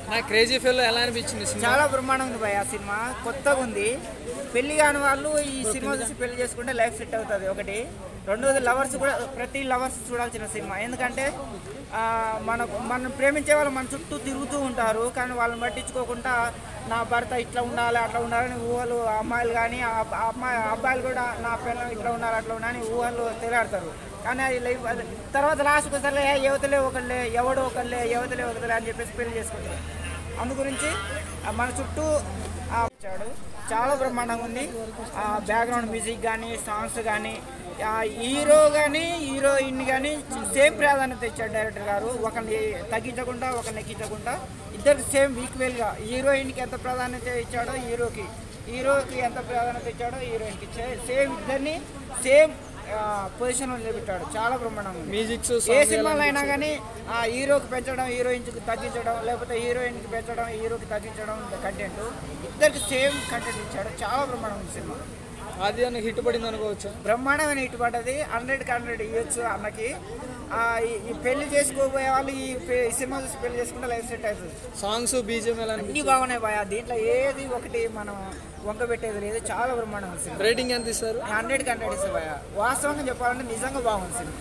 నా క్రేజీ ఫెల్ ఎలా అనిపించింది సినిమా చాలా బ్రహ్మాండంగా ఉంది భయ ఆ సినిమా కొత్తగా ఉంది పెళ్లి కాని వాళ్ళు ఈ సినిమా చూసి పెళ్లి చేసుకుంటే లైఫ్ సెట్ అవుతుంది ఒకటి రెండోది లవర్స్ కూడా ప్రతి లవర్స్ చూడాల్సిన సినిమా ఎందుకంటే ఆ, మనకు మనం ప్రేమించే వాళ్ళు మన చుట్టూ తిరుగుతూ ఉంటారు కానీ వాళ్ళని పట్టించుకోకుండా నా భర్త ఇట్లా ఉండాలి అట్లా ఉండాలని ఊహలు అమ్మాయిలు కానీ ఆ అమ్మాయి అబ్బాయిలు కూడా నా పిల్లలు ఇట్లా ఉండాలి అట్లా ఉండాలని ఊహలు తెలియాడతారు కానీ అది లైఫ్ అది తర్వాత లాస్ట్కి వస్తే యువతలే ఒకళ్ళే ఎవడో ఒకళ్ళే యువతలే ఒకళ్ళే అని చెప్పేసి పెళ్లి చేసుకుంటారు అందు గురించి ఆ మన చుట్టూ ఆ ఇచ్చాడు చాలా బ్రహ్మాండంగా ఉంది ఆ బ్యాక్గ్రౌండ్ మ్యూజిక్ కానీ సాంగ్స్ కానీ ఆ హీరో కానీ హీరోయిన్ కానీ సేమ్ ప్రాధాన్యత ఇచ్చాడు డైరెక్టర్ గారు ఒకరిని తగ్గించకుండా ఒకరిని ఎక్కించకుండా ఇద్దరికి సేమ్ ఈక్వల్గా హీరోయిన్కి ఎంత ప్రాధాన్యత ఇచ్చాడో హీరోకి హీరోకి ఎంత ప్రాధాన్యత ఇచ్చాడో హీరోయిన్కి సేమ్ ఇద్దరిని సేమ్ పొజిషన్లో నిలబెట్టాడు చాలా బ్రహ్మాండంగా ఉంది మ్యూజిక్స్ ఏ సినిమాలో అయినా కానీ ఆ హీరోకి పెంచడం హీరోయిన్కి తగ్గించడం లేకపోతే హీరోయిన్కి పెంచడం హీరోకి తగ్గించడం కంటెంట్ ఇద్దరికి సేమ్ కంటెంట్ ఇచ్చాడు చాలా బ్రహ్మాండం ఉంది సినిమా అది అని హిట్ పడింది అనుకోవచ్చు బ్రహ్మాండమైన హిట్ పడ్డది హండ్రెడ్కి హండ్రెడ్ ఇవ్వచ్చు అన్నకి ఆ, ఈ- ఈ పెళ్లి చేసుకోబోయే వాళ్ళు ఈ పె- ఈ సినిమా చూసి పెళ్లి చేసుకుంటే లైఫ్ సెట్ అవుతుంది సాంగ్స్ బీజిఎం ఎలా అన్ని అనిపించింది బాగున్నాయి బాయ్ దీంట్లో ఏది ఒకటి మనం వంక పెట్టేది లేదు చాలా బ్రహ్మాండం ఉంది సినిమా రేటింగ్ ఎంత ఇస్తారు హండ్రెడ్కి హండ్రెడ్ ఇస్తుంది బాయ్ వాస్తవంగా చెప్పాలంటే నిజంగా బాగుంది సినిమా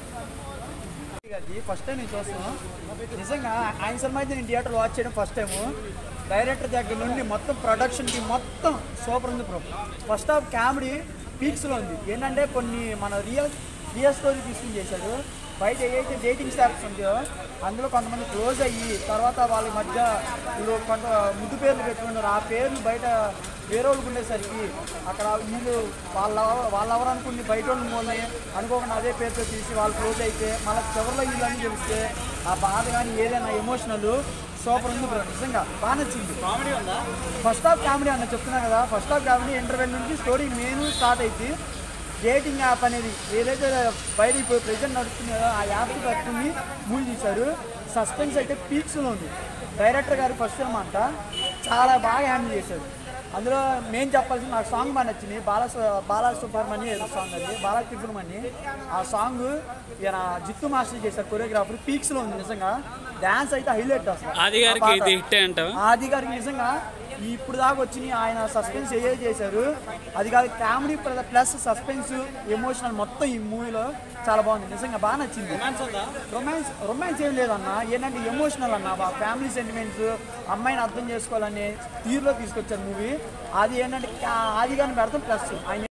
అది ఫస్ట్ టైం నేను చూస్తున్నాను నిజంగా ఆయన సినిమా అయితే నేను థియేటర్ వాచ్ చేయడం ఫస్ట్ టైము డైరెక్టర్ దగ్గర నుండి మొత్తం ప్రొడక్షన్కి మొత్తం సూపర్ ఉంది బ్రో ఫస్ట్ హాఫ్ కామెడీ పీక్స్లో ఉంది ఏంటంటే కొన్ని మన రియల్ రియల్ స్టోరీ తీసుకుని చేశాడు బయట ఏదైతే డేటింగ్ స్టార్స్ ఉందో అందులో కొంతమంది క్లోజ్ అయ్యి తర్వాత వాళ్ళ మధ్య వీళ్ళు కొంత ముద్దు పేర్లు పెట్టుకున్నారు ఆ పేర్లు బయట వేరే వాళ్ళకి ఉండేసరికి అక్కడ వీళ్ళు వాళ్ళ వాళ్ళ ఎవరు అనుకుని బయట వాళ్ళు మూలని అనుకోకుండా అదే పేరుతో తీసి వాళ్ళు క్లోజ్ అయితే మళ్ళీ చివరిలో వీళ్ళు అని తెలిస్తే ఆ బాధ కానీ ఏదైనా ఎమోషనల్ సూపర్ ఉంది బ్రో నిజంగా బాగా నచ్చింది కామెడీ ఉందా ఫస్ట్ హాఫ్ కామెడీ అన్న చెప్తున్నా కదా ఫస్ట్ హాఫ్ కామెడీ ఇంటర్వెల్ నుంచి స్టోరీ మెయిన్ స్టార్ట్ అయింది డేటింగ్ యాప్ అనేది ఏదైతే బయట ఇప్పుడు ప్రెజెంట్ నడుస్తుందో ఆ యాప్ పట్టుకుని మూవీ తీశారు సస్పెన్స్ అయితే పీక్స్లో ఉంది డైరెక్టర్ గారు ఫస్ట్ సినిమా అంట చాలా బాగా హ్యాండిల్ చేశారు అందులో మెయిన్ చెప్పాల్సిన నాకు సాంగ్ బాగా నచ్చింది బాల బాలా సుబ్రహ్మణ్యం ఏదో సాంగ్ అది బాలా త్రిపురమణి ఆ సాంగ్ ఈయన జిత్తు మాస్టర్ చేశారు కొరియోగ్రాఫర్ పీక్స్లో ఉంది నిజంగా డ్యాన్స్ అయితే హైలైట్ అసలు ఆది గారికి ఆ పాట. ఇది హిట్టే అంటావా ఆది గారికి నిజంగా ఇప్పుడు దాకా వచ్చినాయి ఆయన సస్పెన్స్ ఏ చేశారు అది కాదు కామెడీ ప్లస్ సస్పెన్స్ ఎమోషనల్ మొత్తం ఈ మూవీలో చాలా బాగుంది నిజంగా బాగా నచ్చింది రొమాన్స్ రొమాన్స్ ఏం లేదన్న ఏంటంటే ఎమోషనల్ అన్న బా ఫ్యామిలీ సెంటిమెంట్స్ అమ్మాయిని అర్థం చేసుకోవాలనే తీరులో తీసుకొచ్చారు మూవీ అది ఏంటంటే ఆది గారిని పెడతాం ప్లస్ ఆయన